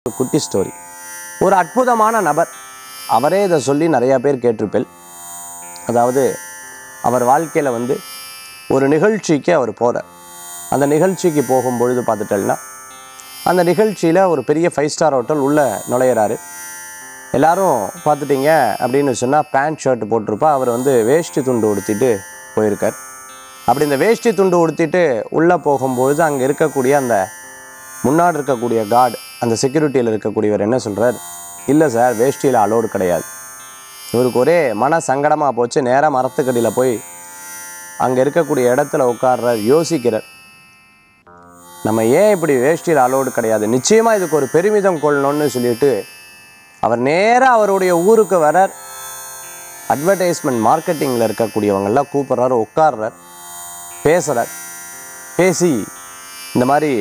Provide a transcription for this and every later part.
குட்டி ஸ்டோரி ஒரு அற்புதமான நபர் அவரே இதை சொல்லி நிறையா பேர் கேட்டிருப்பேன் அதாவது அவர் வாழ்க்கையில் வந்து ஒரு நிகழ்ச்சிக்கு அவர் போகிறார் அந்த நிகழ்ச்சிக்கு போகும்பொழுது பார்த்துட்டேன்னா அந்த நிகழ்ச்சியில் ஒரு பெரிய ஃபைவ் ஸ்டார் ஹோட்டல் உள்ளே நுழையிறாரு எல்லாரும் பார்த்துட்டீங்க அப்படின்னு சொன்னால் பேண்ட் ஷர்ட் போட்டிருப்பா அவர் வந்து வேஷ்டி துண்டு உடுத்திட்டு போயிருக்கார் அப்படி இந்த வேஷ்டி துண்டு உடுத்திட்டு உள்ளே போகும்பொழுது அங்கே இருக்கக்கூடிய அந்த முன்னாடி இருக்கக்கூடிய கார்டு அந்த செக்யூரிட்டியில் இருக்கக்கூடியவர் என்ன சொல்கிறார் இல்லை சார் வேஷ்டியில் அலோடு கிடையாது இவருக்கு ஒரே மன சங்கடமாக போச்சு நேராக மரத்துக்கடியில் போய் அங்கே இருக்கக்கூடிய இடத்துல உட்கார்றார் யோசிக்கிறார் நம்ம ஏன் இப்படி வேஷ்டியில் அலோடு கிடையாது நிச்சயமாக இதுக்கு ஒரு பெருமிதம் கொள்ளணும்னு சொல்லிட்டு அவர் நேராக அவருடைய ஊருக்கு வரார் அட்வர்டைஸ்மெண்ட் மார்க்கெட்டிங்கில் இருக்கக்கூடியவங்கெல்லாம் கூப்பிட்றாரு உட்கார்றார் பேசுகிறார் பேசி இந்த மாதிரி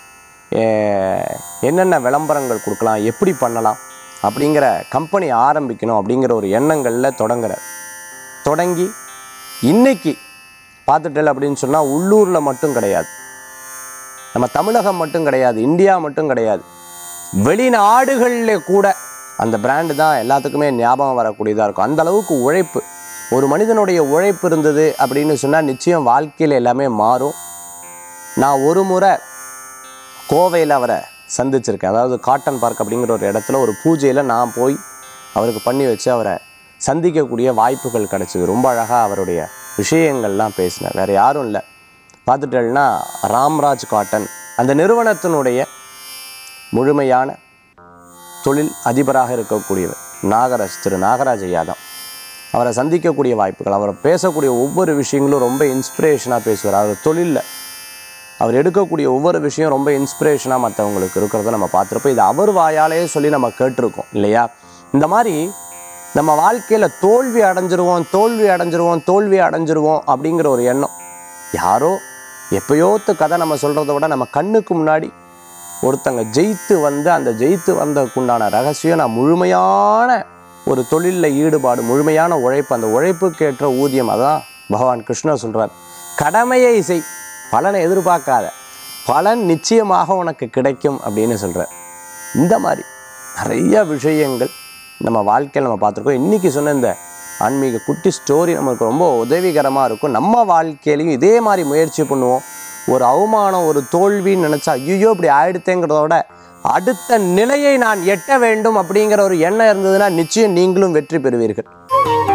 அஹ், என்னென்ன விளம்பரங்கள் கொடுக்கலாம் எப்படி பண்ணலாம் அப்படிங்கிற கம்பெனி ஆரம்பிக்கணும் அப்படிங்கிற ஒரு எண்ணங்களில் தொடங்குறார் தொடங்கி இன்னைக்கு பார்த்துட்டல் அப்படின்னு சொன்னால் உள்ளூரில் மட்டும் கிடையாது நம்ம தமிழகம் மட்டும் கிடையாது இந்தியா மட்டும் கிடையாது வெளிநாடுகளில் கூட அந்த பிராண்டு தான் எல்லாத்துக்குமே ஞாபகம் வரக்கூடியதாக இருக்கும் அந்த அளவுக்கு உழைப்பு ஒரு மனிதனுடைய உழைப்பு இருந்தது அப்படின்னு சொன்னால் நிச்சயம் வாழ்க்கையில் எல்லாமே மாறும் நான் ஒரு முறை கோவையில் அவரை சந்திச்சிருக்கேன் அதாவது காட்டன் பார்க் அப்படிங்கிற ஒரு இடத்துல ஒரு பூஜையில் நான் போய் அவருக்கு பண்ணி வச்சு அவரை சந்திக்கக்கூடிய வாய்ப்புகள் கிடச்சிது ரொம்ப அழகாக அவருடைய விஷயங்கள்லாம் பேசினேன் வேறு யாரும் இல்லை பார்த்துட்டேன்னா ராம்ராஜ் காட்டன் அந்த நிறுவனத்தினுடைய முழுமையான தொழில் அதிபராக இருக்கக்கூடியவர் நாகராஜ் திரு நாகராஜ் ஐயா தான் அவரை சந்திக்கக்கூடிய வாய்ப்புகள் அவரை பேசக்கூடிய ஒவ்வொரு விஷயங்களும் ரொம்ப இன்ஸ்பிரேஷனாக பேசுவார் அவர் தொழிலில் அவர் எடுக்கக்கூடிய ஒவ்வொரு விஷயம் ரொம்ப இன்ஸ்பிரேஷனாக மற்றவங்களுக்கு இருக்கிறத நம்ம பார்த்துருப்போம் இது அவர் வாயாலேயே சொல்லி நம்ம கேட்டிருக்கோம் இல்லையா இந்த மாதிரி நம்ம வாழ்க்கையில் தோல்வி அடைஞ்சிருவோம் தோல்வி அடைஞ்சிருவோம் தோல்வி அடைஞ்சிருவோம் அப்படிங்கிற ஒரு எண்ணம் யாரோ எப்பயோத்த கதை நம்ம சொல்கிறத விட நம்ம கண்ணுக்கு முன்னாடி ஒருத்தங்க ஜெயித்து வந்து அந்த ஜெயித்து வந்ததுக்குண்டான ரகசியம் நான் முழுமையான ஒரு தொழிலில் ஈடுபாடு முழுமையான உழைப்பு அந்த உழைப்புக்கு ஏற்ற ஊதியம் அதான் பகவான் கிருஷ்ணர் சொல்கிறார் கடமையை செய் பலனை எதிர்பார்க்காத பலன் நிச்சயமாக உனக்கு கிடைக்கும் அப்படின்னு சொல்கிறார் இந்த மாதிரி நிறைய விஷயங்கள் நம்ம வாழ்க்கையில் நம்ம பார்த்துருக்கோம் இன்றைக்கி சொன்ன இந்த ஆன்மீக குட்டி ஸ்டோரி நமக்கு ரொம்ப உதவிகரமாக இருக்கும் நம்ம வாழ்க்கையிலையும் இதே மாதிரி முயற்சி பண்ணுவோம் ஒரு அவமானம் ஒரு தோல்வின்னு நினச்சா ஐயோ இப்படி ஆயிடுத்தேங்கிறத விட அடுத்த நிலையை நான் எட்ட வேண்டும் அப்படிங்கிற ஒரு எண்ணம் இருந்ததுன்னா நிச்சயம் நீங்களும் வெற்றி பெறுவீர்கள்